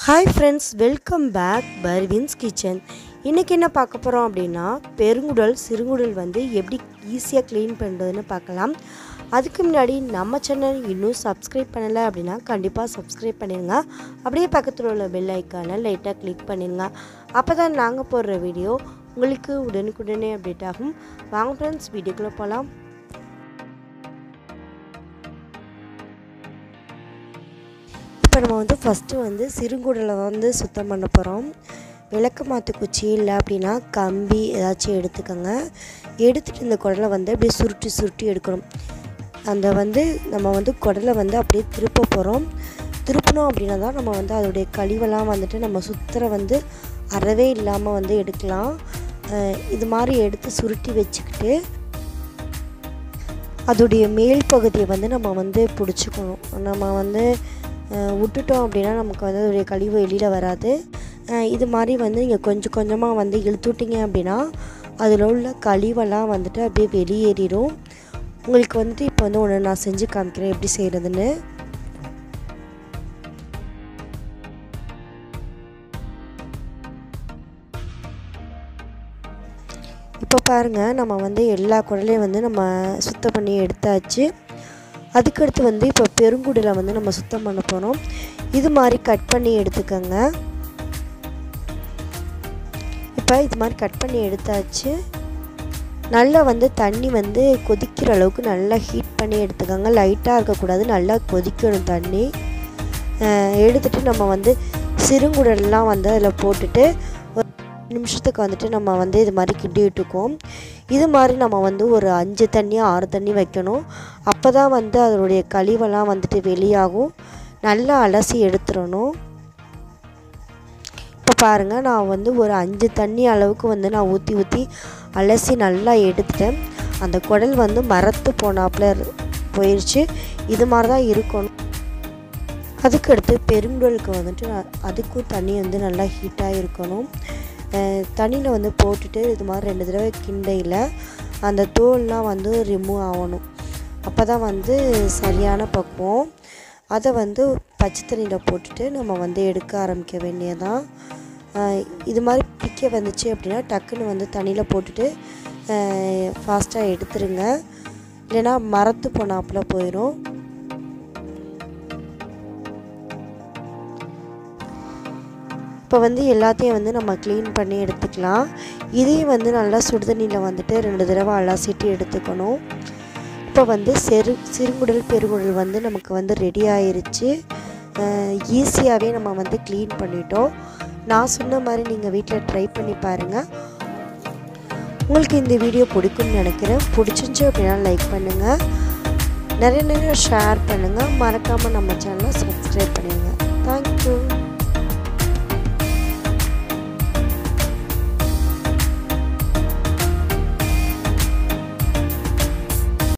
hi friends welcome back Parveen's kitchen இன்றைக்கி என்ன பார்க்க போகிறோம் அப்படின்னா பெருங்குடல் சிறுங்குடல் வந்து எப்படி ஈஸியாக க்ளீன் பண்ணுறதுன்னு பார்க்கலாம் அதுக்கு முன்னாடி நம்ம சேனல் இன்னும் சப்ஸ்கிரைப் பண்ணலை அப்படின்னா கண்டிப்பாக சப்ஸ்கிரைப் பண்ணிடுங்க அப்படியே பக்கத்தில் உள்ள பெல் ஐக்கானை லைட்டாக கிளிக் பண்ணிடுங்க அப்போ தான் நாங்கள் போடுற வீடியோ உங்களுக்கு உடனுக்குடனே அப்டேட் ஆகும் வாங்க ஃப்ரெண்ட்ஸ் வீடியோக்குள்ளே போகலாம் இப்போ நம்ம வந்து ஃபஸ்ட்டு வந்து சிறுங்குடலை வந்து சுத்தம் பண்ண போகிறோம் விளக்கு மாற்று குச்சி இல்லை அப்படின்னா கம்பி ஏதாச்சும் எடுத்துக்கோங்க எடுத்துகிட்டு இந்த குடலை வந்து அப்படியே சுருட்டி சுருட்டி எடுக்கணும் அந்த வந்து நம்ம வந்து குடலை வந்து அப்படியே திருப்ப போகிறோம் திருப்பினோம் அப்படின்னா தான் நம்ம வந்து அதோடைய கழிவெல்லாம் வந்துட்டு நம்ம சுத்தர வந்து அறவே இல்லாமல் வந்து எடுக்கலாம் இது மாதிரி எடுத்து சுருட்டி வச்சுக்கிட்டு அதோடைய மேல் பகுதியை வந்து நம்ம வந்து பிடிச்சிக்கணும் நம்ம வந்து விட்டுட்டோம் அப்படின்னா நமக்கு வந்து அதோடைய கழிவு வெளியில் வராது இது மாதிரி வந்து நீங்கள் கொஞ்சம் கொஞ்சமாக வந்து இழுத்துட்டிங்க அப்படின்னா அதில் உள்ள கழிவெல்லாம் வந்துட்டு அப்படியே வெளியேறிடும் உங்களுக்கு வந்துட்டு இப்போ வந்து ஒன்று நான் செஞ்சு காமிக்கிறேன் எப்படி செய்கிறதுன்னு இப்போ பாருங்கள் நம்ம வந்து எல்லா குடலையும் வந்து நம்ம சுத்தம் பண்ணி எடுத்தாச்சு அதுக்கடுத்து வந்து இப்போ பெருங்குடலை வந்து நம்ம சுத்தம் பண்ண போகிறோம் இது மாதிரி கட் பண்ணி எடுத்துக்கோங்க இப்போ இது மாதிரி கட் பண்ணி எடுத்தாச்சு நல்லா வந்து தண்ணி வந்து கொதிக்கிற அளவுக்கு நல்லா ஹீட் பண்ணி எடுத்துக்கோங்க லைட்டாக இருக்கக்கூடாது நல்லா கொதிக்கணும் தண்ணி எடுத்துகிட்டு நம்ம வந்து சிறுங்குடல்லாம் வந்து அதில் போட்டுட்டு ஒரு நிமிஷத்துக்கு வந்துட்டு நம்ம வந்து இது மாதிரி கிண்டி விட்டுக்குவோம் இது மாதிரி நம்ம வந்து ஒரு அஞ்சு தண்ணி ஆறு தண்ணி வைக்கணும் அப்போ தான் வந்து அதனுடைய கழிவெல்லாம் வந்துட்டு வெளியாகும் நல்லா அலசி எடுத்துடணும் இப்போ பாருங்கள் நான் வந்து ஒரு அஞ்சு தண்ணி அளவுக்கு வந்து நான் ஊற்றி ஊற்றி அலசி நல்லா எடுத்துட்டேன் அந்த குடல் வந்து மரத்து போனாப்புல போயிடுச்சு இது மாதிரி தான் இருக்கணும் அதுக்கடுத்து பெருங்குடலுக்கு வந்துட்டு அதுக்கும் தண்ணி வந்து நல்லா ஹீட்டாக இருக்கணும் தண்ணியில் வந்து போட்டுட்டு இது மாதிரி ரெண்டு தடவை கிண்டையில் அந்த தோல்லாம் வந்து ரிமூவ் ஆகணும் அப்போ தான் வந்து சரியான பக்குவம் அதை வந்து பச்சை தண்ணியில் போட்டுட்டு நம்ம வந்து எடுக்க ஆரம்பிக்க வேண்டியதான் இது மாதிரி பிக்க வந்துச்சு அப்படின்னா டக்குன்னு வந்து தண்ணியில் போட்டுட்டு ஃபாஸ்ட்டாக எடுத்துருங்க இல்லைன்னா மரத்து போனாப்பில் போயிடும் இப்போ வந்து எல்லாத்தையும் வந்து நம்ம க்ளீன் பண்ணி எடுத்துக்கலாம் இதையும் வந்து நல்லா சுடுதண்ணியில் வந்துட்டு ரெண்டு தடவை அலசிட்டு எடுத்துக்கணும் இப்போ வந்து செரு சிறுங்குடல் பெருங்குடல் வந்து நமக்கு வந்து ரெடி ஆயிருச்சு ஈஸியாகவே நம்ம வந்து க்ளீன் பண்ணிட்டோம் நான் சொன்ன மாதிரி நீங்கள் வீட்டில் ட்ரை பண்ணி பாருங்கள் உங்களுக்கு இந்த வீடியோ பிடிக்கும்னு நினைக்கிறேன் பிடிச்சிருந்துச்சு அப்படின்னா லைக் பண்ணுங்கள் நிறைய நிறைய ஷேர் பண்ணுங்கள் மறக்காமல் நம்ம சேனலை சப்ஸ்கிரைப் பண்ணிடுங்க தேங்க்யூ